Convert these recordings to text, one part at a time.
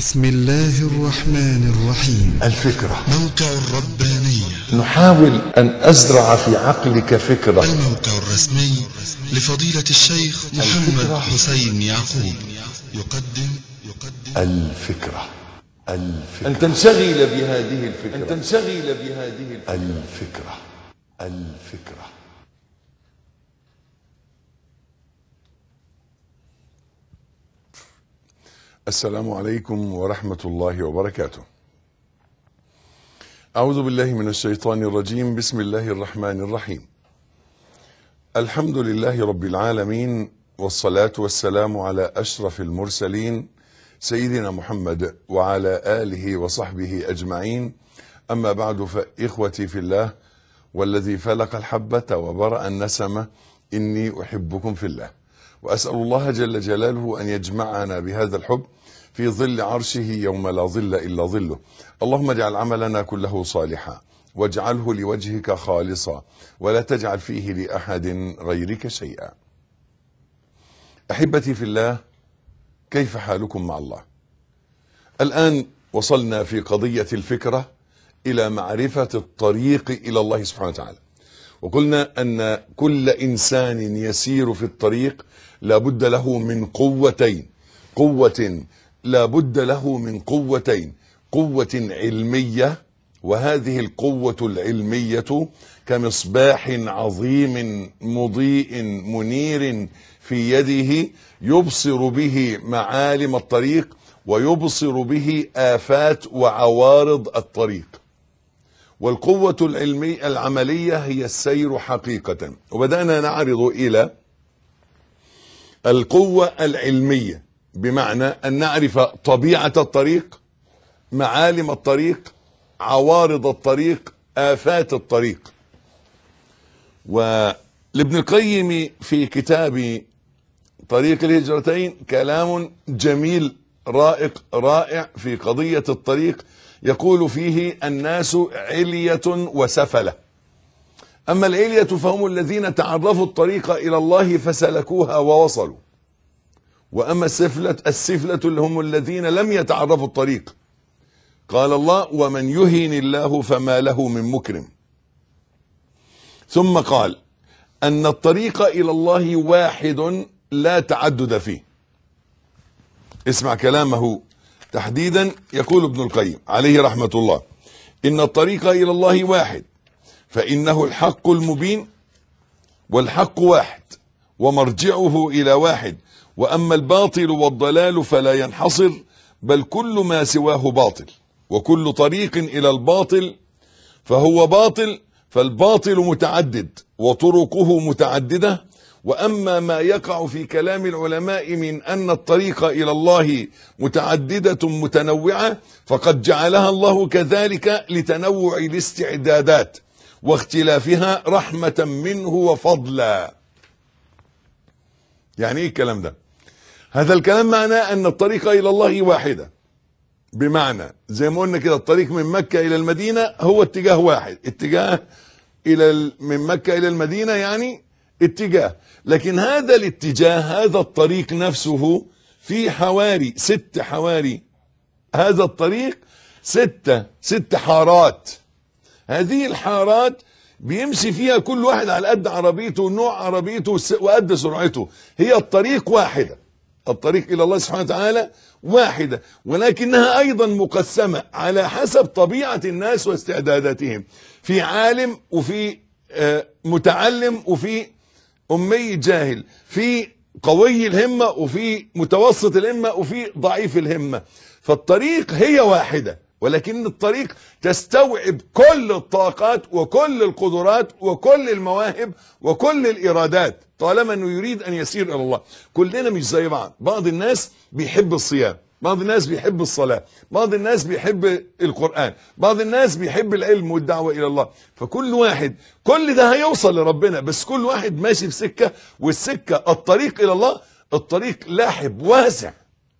بسم الله الرحمن الرحيم الفكرة موقع الربانية نحاول أن أزرع في عقلك فكرة الموقع الرسمي لفضيلة الشيخ محمد الفكرة. حسين يعقوب يقدم يقدم الفكرة الفكرة أن تنشغل بهذه الفكرة أن تنشغل بهذه الفكرة الفكرة الفكرة السلام عليكم ورحمة الله وبركاته أعوذ بالله من الشيطان الرجيم بسم الله الرحمن الرحيم الحمد لله رب العالمين والصلاة والسلام على أشرف المرسلين سيدنا محمد وعلى آله وصحبه أجمعين أما بعد فإخوتي في الله والذي فلق الحبة وبرأ النسمة إني أحبكم في الله وأسأل الله جل جلاله أن يجمعنا بهذا الحب في ظل عرشه يوم لا ظل إلا ظله اللهم اجعل عملنا كله صالحا واجعله لوجهك خالصا ولا تجعل فيه لأحد غيرك شيئا أحبتي في الله كيف حالكم مع الله الآن وصلنا في قضية الفكرة إلى معرفة الطريق إلى الله سبحانه وتعالى وقلنا أن كل إنسان يسير في الطريق لابد له من قوتين قوة لابد له من قوتين قوة علمية وهذه القوة العلمية كمصباح عظيم مضيء منير في يده يبصر به معالم الطريق ويبصر به آفات وعوارض الطريق والقوة العلمية العملية هي السير حقيقة وبدأنا نعرض إلى القوة العلمية بمعنى أن نعرف طبيعة الطريق معالم الطريق عوارض الطريق آفات الطريق ولابن القيم في كتاب طريق الهجرتين كلام جميل رائق رائع في قضية الطريق يقول فيه الناس علية وسفلة أما العلية فهم الذين تعرفوا الطريق إلى الله فسلكوها ووصلوا وأما السفلة السفلة اللي هم الذين لم يتعرفوا الطريق قال الله ومن يهن الله فما له من مكرم ثم قال أن الطريق إلى الله واحد لا تعدد فيه اسمع كلامه تحديدا يقول ابن القيم عليه رحمة الله إن الطريق إلى الله واحد فإنه الحق المبين والحق واحد ومرجعه إلى واحد وأما الباطل والضلال فلا ينحصر بل كل ما سواه باطل وكل طريق إلى الباطل فهو باطل فالباطل متعدد وطرقه متعددة وأما ما يقع في كلام العلماء من أن الطريق إلى الله متعددة متنوعة فقد جعلها الله كذلك لتنوع الاستعدادات واختلافها رحمة منه وفضلا يعني ايه الكلام ده هذا الكلام معناه ان الطريق الى الله واحدة بمعنى زي ما قلنا كده الطريق من مكة الى المدينة هو اتجاه واحد اتجاه الى ال- من مكة الى المدينة يعني اتجاه لكن هذا الاتجاه هذا الطريق نفسه في حواري ست حواري هذا الطريق ستة ست حارات هذه الحارات بيمشي فيها كل واحد على قد عربيته ونوع عربيته وس- وقد سرعته هي الطريق واحدة الطريق إلى الله سبحانه وتعالى واحدة ولكنها أيضا مقسمة على حسب طبيعة الناس واستعداداتهم في عالم وفي آه، متعلم وفي أمي جاهل في قوي الهمة وفي متوسط الهمة وفي ضعيف الهمة فالطريق هي واحدة ولكن الطريق تستوعب كل الطاقات وكل القدرات وكل المواهب وكل الإرادات طالما أنه يريد أن يسير إلى الله كلنا مش زي بعض بعض الناس بيحب الصيام بعض الناس بيحب الصلاة بعض الناس بيحب القرآن بعض الناس بيحب العلم والدعوة إلى الله فكل واحد كل ده هيوصل لربنا بس كل واحد ماشي في سكة والسكة الطريق إلى الله الطريق لاحب واسع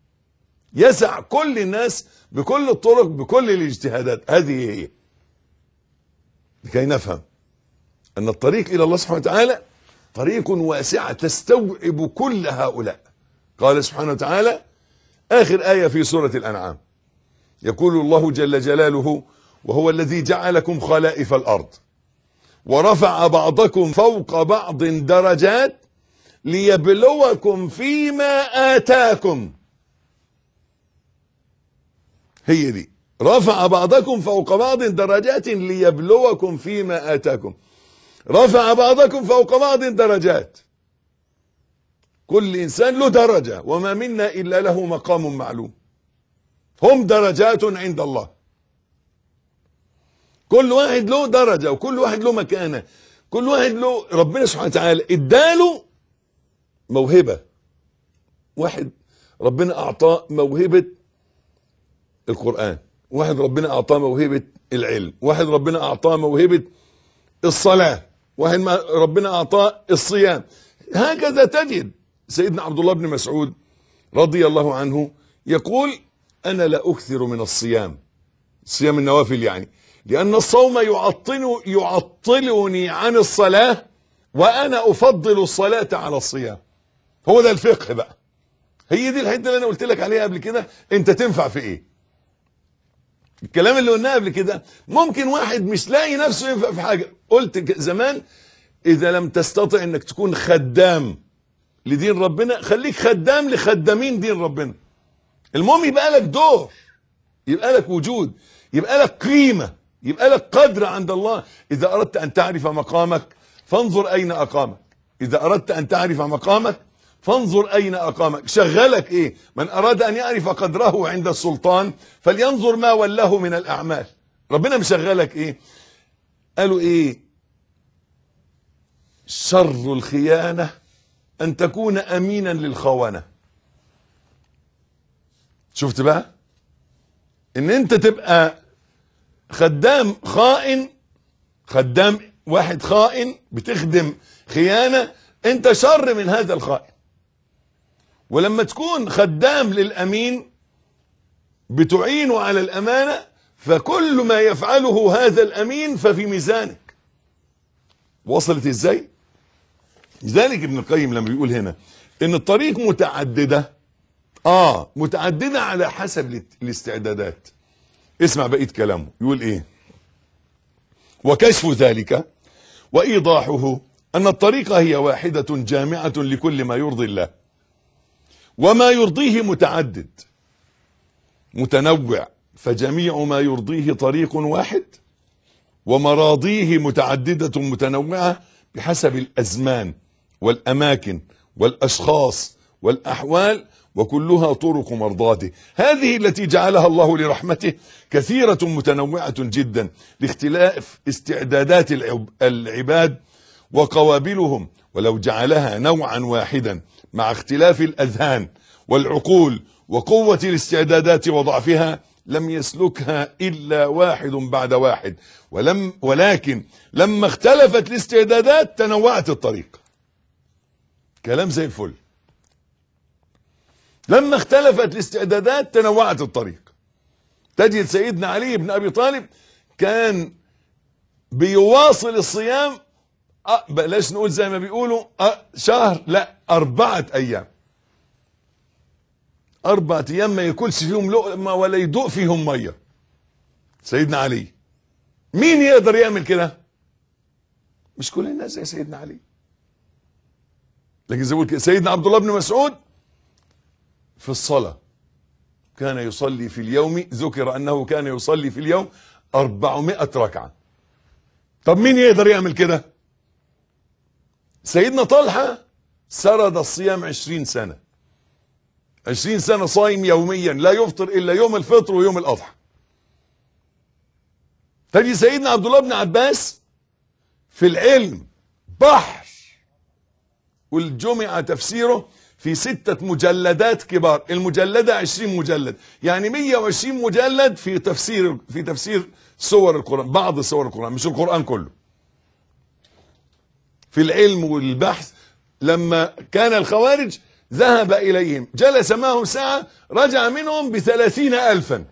يسع كل الناس بكل الطرق بكل الاجتهادات هذه هي لكي نفهم أن الطريق إلى الله سبحانه وتعالى طريق واسعة تستوعب كل هؤلاء قال سبحانه وتعالى آخر آية في سورة الأنعام يقول الله جل جلاله وهو الذي جعلكم خلائف الأرض ورفع بعضكم فوق بعض درجات ليبلوكم فيما آتاكم هي دي رفع بعضكم فوق بعض درجات ليبلوكم فيما آتاكم رفع بعضكم فوق بعض درجات كل إنسان له درجة وما منا إلا له مقام معلوم هم درجات عند الله كل واحد له درجة وكل واحد له مكانة كل واحد له ربنا سبحانه وتعالى اداله موهبة واحد ربنا أعطاه موهبة القرآن واحد ربنا أعطاه موهبة العلم واحد ربنا أعطاه موهبة الصلاة واحد ما ربنا أعطاه الصيام هكذا تجد سيدنا عبد الله بن مسعود رضي الله عنه يقول أنا لا أكثر من الصيام صيام النوافل يعني لأن الصوم يعطل يعطلني عن الصلاة وأنا أفضل الصلاة على الصيام هو ده الفقه بقى هي دي الحته اللي انا قلت لك عليها قبل كده انت تنفع في ايه الكلام اللي قلناه قبل كده ممكن واحد مش لاقي نفسه ينفع في حاجه قلت ك- زمان اذا لم تستطع انك تكون خدام لدين ربنا خليك خدام لخدامين دين ربنا المهم يبقى لك دور يبقى لك وجود يبقى لك قيمه يبقى لك قدر عند الله اذا اردت ان تعرف مقامك فانظر اين اقامك اذا اردت ان تعرف مقامك فانظر اين اقامك شغلك ايه من اراد ان يعرف قدره عند السلطان فلينظر ما ولاه من الاعمال ربنا مشغلك ايه قالوا ايه شر الخيانه ان تكون امينا للخونه شفت بقى ان انت تبقى خدام خائن خدام واحد خائن بتخدم خيانة انت شر من هذا الخائن ولما تكون خدام للأمين بتعينه على الأمانة فكل ما يفعله هذا الأمين ففي ميزانك وصلت ازاي لذلك ابن القيم لما بيقول هنا ان الطريق متعددة اه متعددة على حسب الاست- الاستعدادات اسمع بقية كلامه يقول ايه وكشف ذلك وإيضاحه أن الطريقة هي واحدة جامعة لكل ما يرضي الله وما يرضيه متعدد متنوع فجميع ما يرضيه طريق واحد ومراضيه متعددة متنوعة بحسب الأزمان والأماكن والأشخاص والأحوال وكلها طرق مرضاته هذه التي جعلها الله لرحمته كثيرة متنوعة جدا لاختلاف استعدادات العب- العباد وقوابلهم ولو جعلها نوعا واحدا مع اختلاف الأذهان والعقول وقوة الاستعدادات وضعفها لم يسلكها إلا واحد بعد واحد ولم ولكن لما اختلفت الاستعدادات تنوعت الطريق كلام زي الفل لما اختلفت الاستعدادات تنوعت الطريق تجد سيدنا علي بن ابي طالب كان بيواصل الصيام أه بلاش نقول زي ما بيقولوا أه شهر لا أربعة أيام أربعة أيام ما ياكلش فيهم لقمة ولا يدوق فيهم مية سيدنا علي مين يقدر يعمل كده مش كل الناس زي سيدنا علي لكن زي ما بقول كده سيدنا عبد الله بن مسعود في الصلاة كان يصلي في اليوم ذكر أنه كان يصلي في اليوم أربعمائة ركعة طب مين يقدر يعمل كده سيدنا طلحة سرد الصيام عشرين سنة عشرين سنة صايم يوميا لا يفطر إلا يوم الفطر ويوم الأضحى تجي سيدنا عبد الله بن عباس في العلم بحر والجمع تفسيره في ستة مجلدات كبار المجلدة عشرين مجلد يعني مية وعشرين مجلد في تفسير في تفسير سور القرآن بعض سور القرآن مش القرآن كله في العلم والبحث لما كان الخوارج ذهب إليهم جلس معهم ساعة رجع منهم بثلاثين ألفا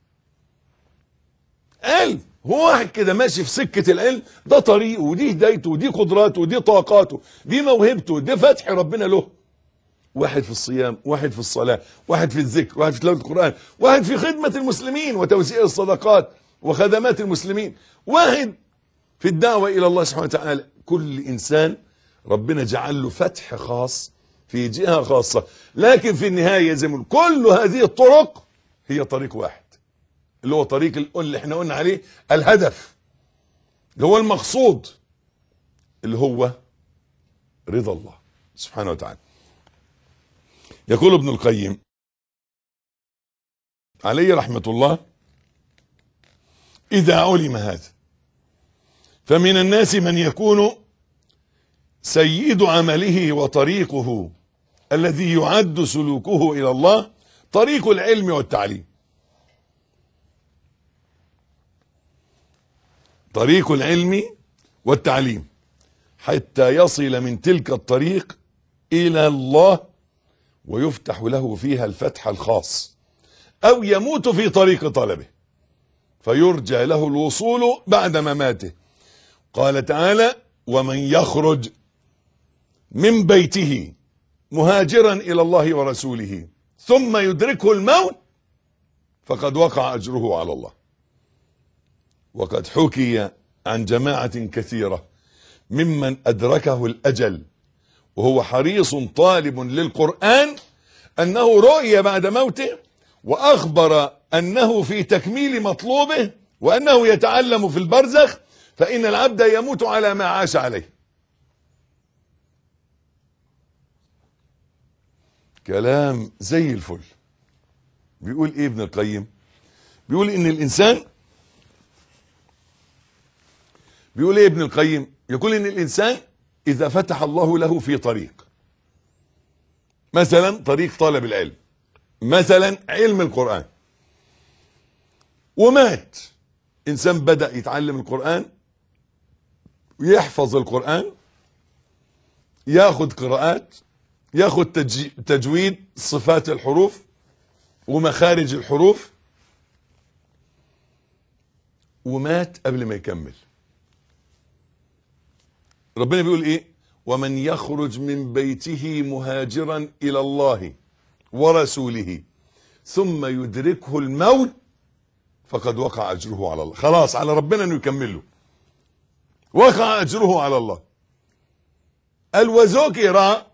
علم هو واحد كده ماشي في سكة العلم ده طريقه ودي هدايته ودي قدراته ودي طاقاته دي موهبته دي فتح ربنا له واحد في الصيام واحد في الصلاة واحد في الذكر واحد في تلاوة القرآن واحد في خدمة المسلمين وتوزيع الصدقات وخدمات المسلمين واحد في الدعوة إلى الله سبحانه وتعالى كل إنسان ربنا جعل له فتح خاص في جهة خاصة لكن في النهاية زي ما بنقول كل هذه الطرق هي طريق واحد اللي هو طريق اللي احنا قلنا عليه الهدف اللي هو المقصود اللي هو رضا الله سبحانه وتعالى يقول ابن القيم عليه رحمة الله إذا علم هذا فمن الناس من يكون سيد عمله وطريقه الذي يعد سلوكه إلى الله طريق العلم والتعليم طريق العلم والتعليم حتى يصل من تلك الطريق إلى الله ويفتح له فيها الفتح الخاص أو يموت في طريق طلبه فيرجى له الوصول بعد مماته قال تعالى ومن يخرج من بيته مهاجرا إلى الله ورسوله ثم يدركه الموت فقد وقع أجره على الله وقد حكي عن جماعة كثيرة ممن أدركه الأجل وهو حريص طالب للقرآن أنه رؤي بعد موته وأخبر أنه في تكميل مطلوبه وأنه يتعلم في البرزخ فإن العبد يموت على ما عاش عليه كلام زي الفل بيقول ايه ابن القيم بيقول ان الانسان بيقول ايه ابن القيم يقول ان الانسان اذا فتح الله له في طريق مثلا طريق طلب العلم مثلا علم القرآن ومات انسان بدأ يتعلم القرآن يحفظ القرآن ياخد قراءات ياخد تج... تجويد صفات الحروف ومخارج الحروف ومات قبل ما يكمل ربنا بيقول ايه ومن يخرج من بيته مهاجرا الى الله ورسوله ثم يدركه الموت فقد وقع اجره على الله خلاص على ربنا انه يكمله وقع اجره على الله قال وذكر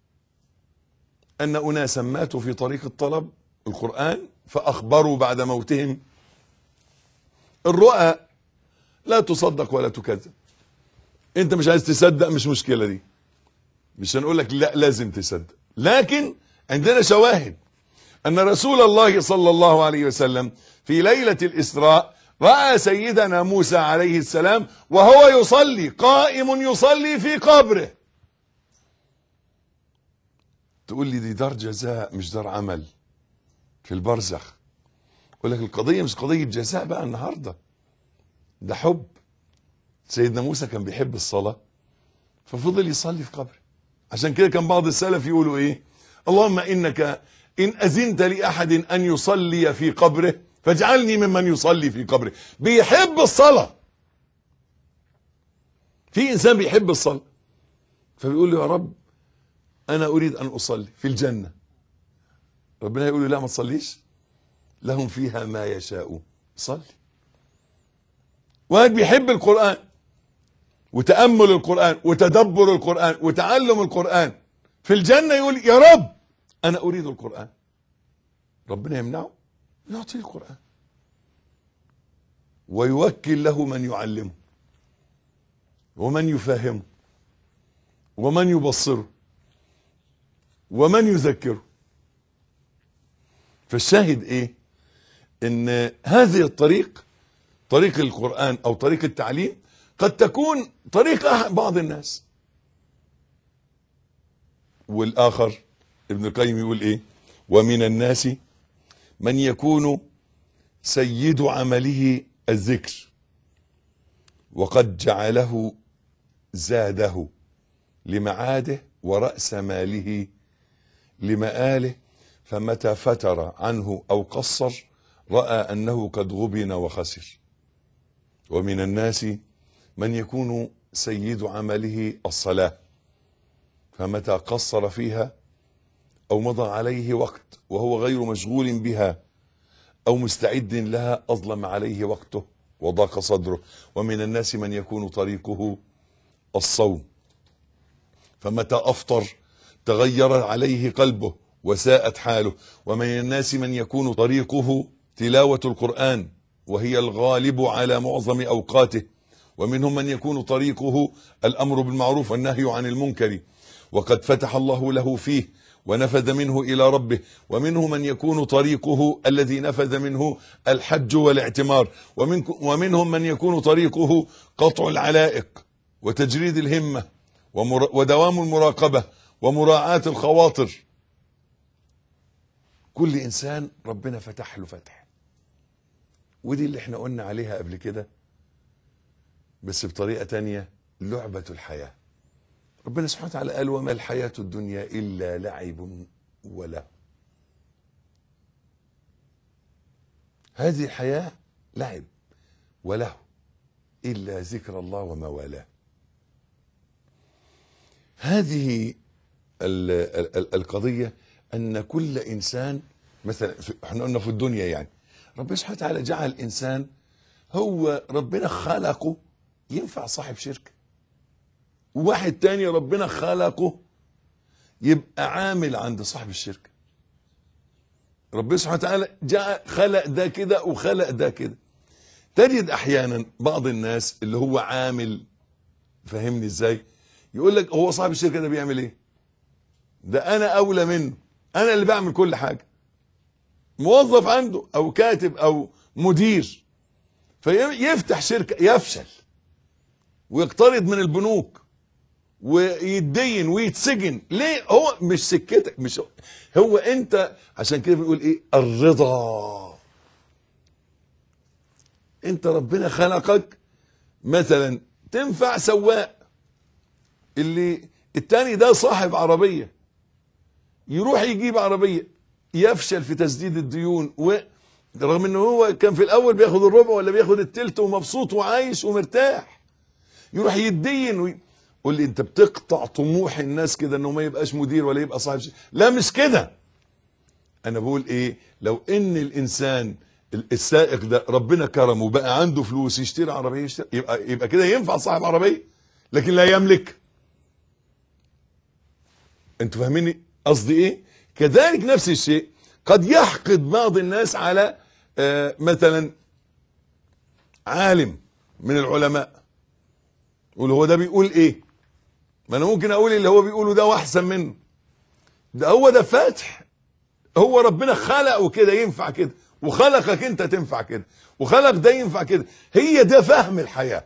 ان اناسا ماتوا في طريق الطلب القران فاخبروا بعد موتهم الرؤى لا تصدق ولا تكذب انت مش عايز تصدق مش مشكله دي مش هنقول لك لا لازم تصدق لكن عندنا شواهد ان رسول الله صلى الله عليه وسلم في ليله الاسراء راى سيدنا موسى عليه السلام وهو يصلي قائم يصلي في قبره تقول لي دي دار جزاء مش دار عمل في البرزخ اقول لك القضيه مش قضيه جزاء بقى النهارده ده حب سيدنا موسى كان بيحب الصلاه ففضل يصلي في قبره عشان كده كان بعض السلف يقولوا ايه اللهم انك ان اذنت لاحد ان يصلي في قبره فاجعلني ممن يصلي في قبره بيحب الصلاه في انسان بيحب الصلاه فبيقول له يا رب انا اريد ان اصلي في الجنه ربنا يقول له لا ما تصليش لهم فيها ما يشاء صلي واحد بيحب القران وتامل القران وتدبر القران وتعلم القران في الجنه يقول يا رب انا اريد القران ربنا يمنعه يعطيه القران ويوكل له من يعلمه ومن يفهمه ومن يبصره ومن يذكره فالشاهد ايه ان هذه الطريق طريق القرآن او طريق التعليم قد تكون طريق بعض الناس والاخر ابن القيم يقول ايه ومن الناس من يكون سيد عمله الذكر وقد جعله زاده لمعاده ورأس ماله لمآله فمتى فتر عنه أو قصر رأى أنه قد غبن وخسر ومن الناس من يكون سيد عمله الصلاة فمتى قصر فيها أو مضى عليه وقت وهو غير مشغول بها أو مستعد لها أظلم عليه وقته وضاق صدره ومن الناس من يكون طريقه الصوم فمتى أفطر تغير عليه قلبه وساءت حاله ومن الناس من يكون طريقه تلاوة القرآن وهي الغالب على معظم أوقاته ومنهم من يكون طريقه الأمر بالمعروف والنهي عن المنكر وقد فتح الله له فيه ونفذ منه إلى ربه ومنه من يكون طريقه الذي نفذ منه الحج والاعتمار ومن ومنهم من يكون طريقه قطع العلائق وتجريد الهمة ومر ودوام المراقبة ومراعاة الخواطر كل إنسان ربنا فتح له فتح ودي اللي احنا قلنا عليها قبل كده بس بطريقة تانية لعبة الحياة ربنا سبحانه وتعالى قال وما الحياة الدنيا إلا لعب وله هذه الحياة لعب وله إلا ذكر الله وما والاه هذه ال ال ال القضية أن كل إنسان مثلا في- احنا قلنا في الدنيا يعني ربنا سبحانه وتعالى جعل الإنسان هو ربنا خلقه ينفع صاحب شركة وواحد تاني ربنا خلقه يبقى عامل عند صاحب الشركة ربنا سبحانه وتعالى جاء خلق ده كده وخلق ده كده تجد احيانا بعض الناس اللي هو عامل فهمني ازاي يقول لك هو صاحب الشركه ده بيعمل ايه ده انا اولى منه انا اللي بعمل كل حاجه موظف عنده او كاتب او مدير فيفتح شركه يفشل ويقترض من البنوك ويتدين ويتسجن ليه هو مش سكتك مش هو انت عشان كده بنقول ايه الرضا انت ربنا خلقك مثلا تنفع سواق اللي التاني ده صاحب عربية يروح يجيب عربية يفشل في تسديد الديون و رغم ان هو كان في الاول بياخد الربع ولا بياخد التلت ومبسوط وعايش ومرتاح يروح يتدين وي... قول لي انت بتقطع طموح الناس كده انه ما يبقاش مدير ولا يبقى صاحب شيء لا مش كده انا بقول ايه لو ان الانسان السائق ده ربنا كرمه وبقى عنده فلوس يشتري عربيه يشتري يبقى يبقى كده ينفع صاحب عربيه لكن لا يملك انتوا فاهميني قصدي ايه كذلك نفس الشيء قد يحقد بعض الناس على آه مثلا عالم من العلماء يقول هو ده بيقول ايه ما انا ممكن اقول اللي هو بيقوله ده واحسن منه ده هو ده فاتح هو ربنا خلقه كده ينفع كده وخلقك انت تنفع كده وخلق ده ينفع كده هي ده فهم الحياة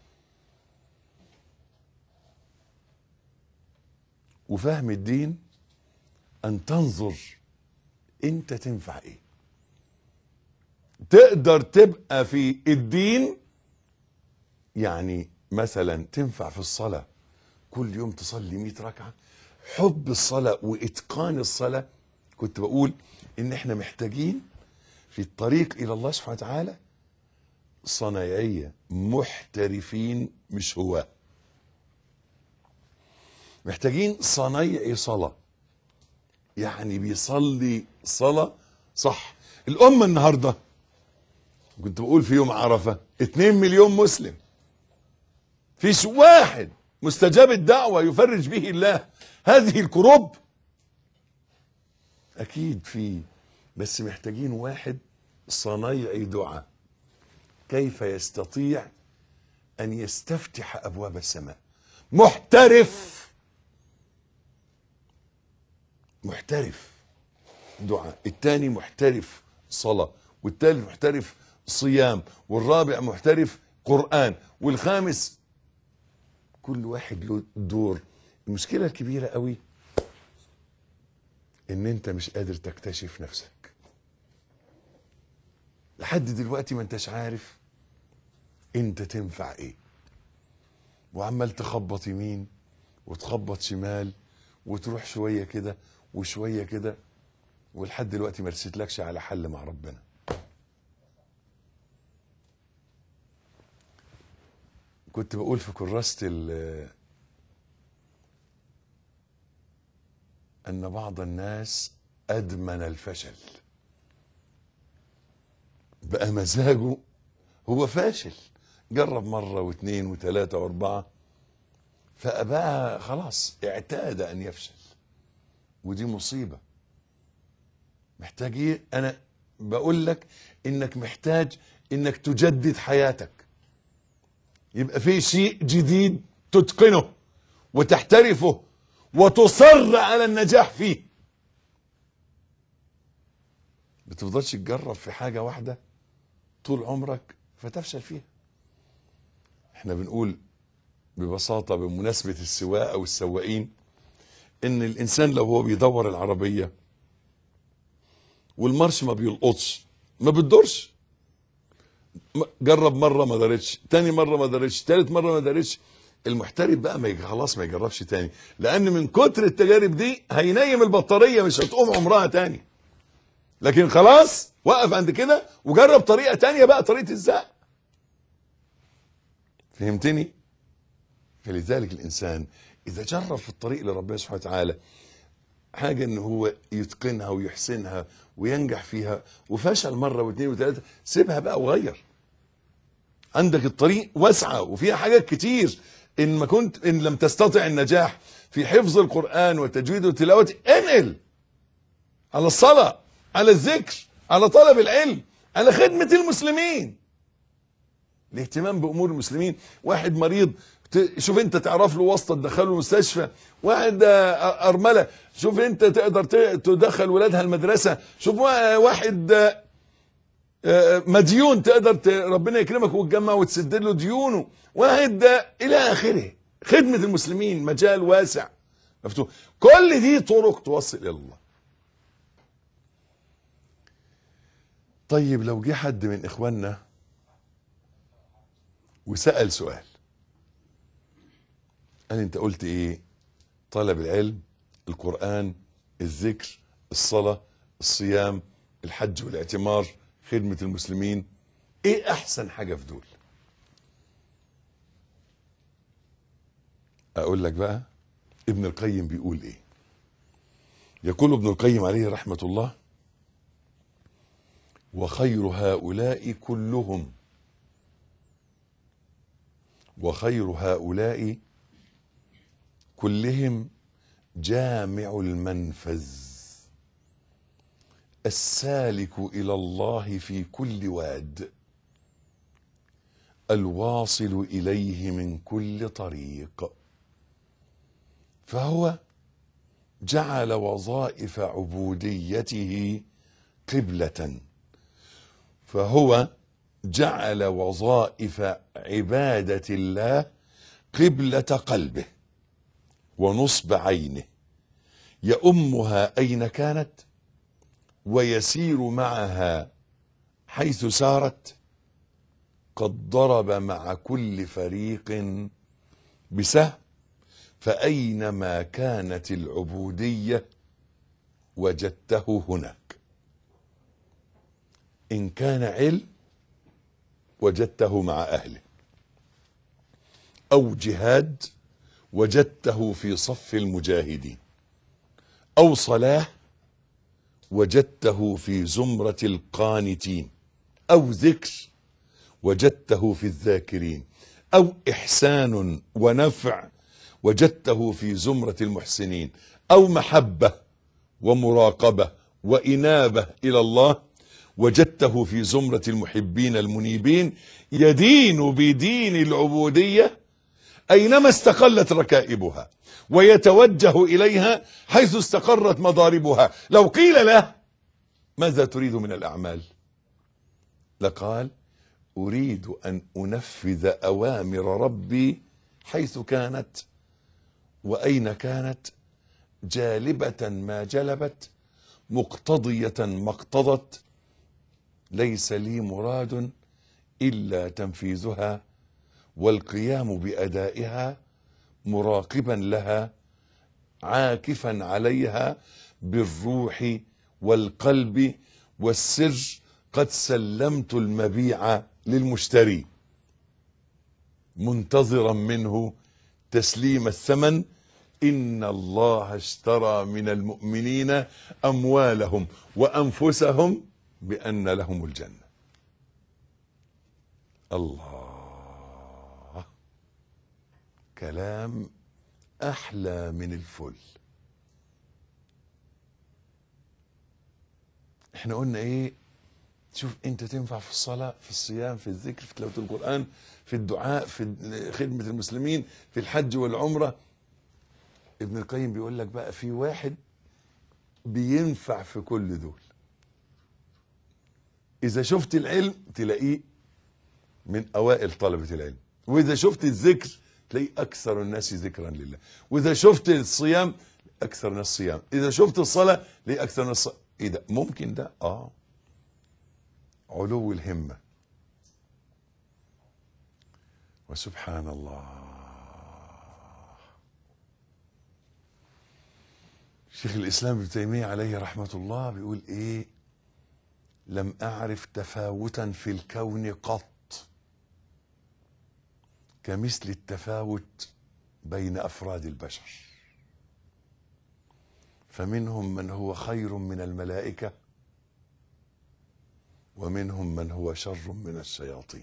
وفهم الدين ان تنظر انت تنفع ايه تقدر تبقى في الدين يعني مثلا تنفع في الصلاة كل يوم تصلي 100 ركعة حب الصلاة وإتقان الصلاة كنت بقول إن إحنا محتاجين في الطريق إلى الله سبحانه وتعالى صنايعية محترفين مش هواة محتاجين صنايعي صلاة يعني بيصلي صلاة صح الأمة النهاردة كنت بقول في يوم عرفة 2 مليون مسلم فيش واحد مستجاب الدعوة يفرج به الله هذه الكروب أكيد في بس محتاجين واحد صنايعي دعاء كيف يستطيع أن يستفتح أبواب السماء محترف محترف دعاء الثاني محترف صلاة والثالث محترف صيام والرابع محترف قرآن والخامس كل واحد له دور المشكلة الكبيرة قوي ان انت مش قادر تكتشف نفسك لحد دلوقتي ما انتش عارف انت تنفع ايه وعمال تخبط يمين وتخبط شمال وتروح شوية كده وشوية كده ولحد دلوقتي ما رسيتلكش على حل مع ربنا كنت بقول في كراسة ال ان بعض الناس ادمن الفشل بقى مزاجه هو فاشل جرب مرة واثنين وثلاثة واربعة فبقى خلاص اعتاد ان يفشل ودي مصيبة محتاج ايه انا بقول لك انك محتاج انك تجدد حياتك يبقى في شيء جديد تتقنه وتحترفه وتصر على النجاح فيه ما تفضلش تجرب في حاجة واحدة طول عمرك فتفشل فيها احنا بنقول ببساطة بمناسبة السواقة او السواقين ان الانسان لو هو بيدور العربية والمارش ما بيلقطش ما بتدورش م- جرب مرة ما دارتش تاني مرة ما دارتش تالت مرة ما دارتش المحترف بقى ما يج- خلاص ما يجربش تاني لان من كتر التجارب دي هينيم البطارية مش هتقوم عمرها تاني لكن خلاص وقف عند كده وجرب طريقة تانية بقى طريقة الزق فهمتني فلذلك الإنسان إذا جرب في الطريق لربنا سبحانه وتعالى حاجة إن هو يتقنها ويحسنها وينجح فيها وفشل مرة واثنين وثلاثة سيبها بقى وغير عندك الطريق واسعة وفيها حاجات كتير إن ما كنت إن لم تستطع النجاح في حفظ القرآن وتجويد وتلاوته انقل على الصلاة على الذكر على طلب العلم على خدمة المسلمين الاهتمام بأمور المسلمين واحد مريض ت- شوف انت تعرف له واسطة تدخله المستشفى واحد آه، أرملة شوف انت تقدر ت- تدخل ولادها المدرسة شوف وا- واحد آه، آه، مديون تقدر ت- ربنا يكرمك وتجمع وتسد له ديونه واحد آه، إلى آخره خدمة المسلمين مجال واسع مفتوح كل دي طرق توصل إلى الله طيب لو جه حد من اخواننا وسأل سؤال قال انت قلت ايه طلب العلم القرآن الذكر الصلاة الصيام الحج والاعتمار خدمة المسلمين ايه احسن حاجة في دول اقول لك بقى ابن القيم بيقول ايه يقول ابن القيم عليه رحمة الله وخير هؤلاء كلهم وخير هؤلاء كلهم جامع المنفذ السالك الى الله في كل واد الواصل اليه من كل طريق فهو جعل وظائف عبوديته قبله فهو جعل وظائف عبادة الله قبلة قلبه ونصب عينه يؤمها أين كانت ويسير معها حيث سارت قد ضرب مع كل فريق بسهم فأينما كانت العبودية وجدته هناك إن كان علم وجدته مع أهله أو جهاد وجدته في صف المجاهدين أو صلاة وجدته في زمرة القانتين أو ذكر وجدته في الذاكرين أو إحسان ونفع وجدته في زمرة المحسنين أو محبة ومراقبة وإنابة إلى الله وجدته في زمرة المحبين المنيبين يدين بدين العبودية أينما استقلت ركائبها ويتوجه إليها حيث استقرت مضاربها لو قيل له ماذا تريد من الأعمال لقال أريد أن أنفذ أوامر ربي حيث كانت وأين كانت جالبة ما جلبت مقتضية ما اقتضت ليس لي مراد الا تنفيذها والقيام بادائها مراقبا لها عاكفا عليها بالروح والقلب والسر قد سلمت المبيع للمشتري منتظرا منه تسليم الثمن إن الله اشترى من المؤمنين أموالهم وأنفسهم بأن لهم الجنة الله كلام أحلى من الفل احنا قلنا ايه شوف انت تنفع في الصلاة في الصيام في الذكر في تلاوة القرآن في الدعاء في خدمة المسلمين في الحج والعمرة ابن القيم بيقول لك بقى في واحد بينفع في كل دول اذا شفت العلم تلاقيه من اوائل طلبة العلم واذا شفت الذكر تلاقيه اكثر الناس ذكرا لله واذا شفت الصيام اكثر الناس صيام اذا شفت الصلاة تلاقيه اكثر الناس صلاة. ايه ده ممكن ده اه علو الهمة وسبحان الله شيخ الإسلام ابن تيمية عليه رحمة الله بيقول إيه لم أعرف تفاوتا في الكون قط كمثل التفاوت بين أفراد البشر فمنهم من هو خير من الملائكة ومنهم من هو شر من الشياطين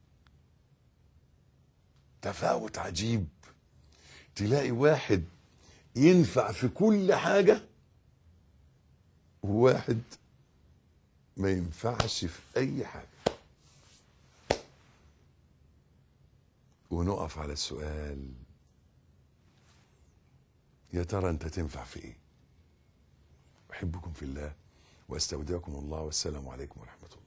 تفاوت عجيب تلاقي واحد ينفع في كل حاجة وواحد ما ينفعش في أي حاجة ونقف على السؤال يا ترى أنت تنفع في إيه أحبكم في الله واستودعكم الله والسلام عليكم ورحمة الله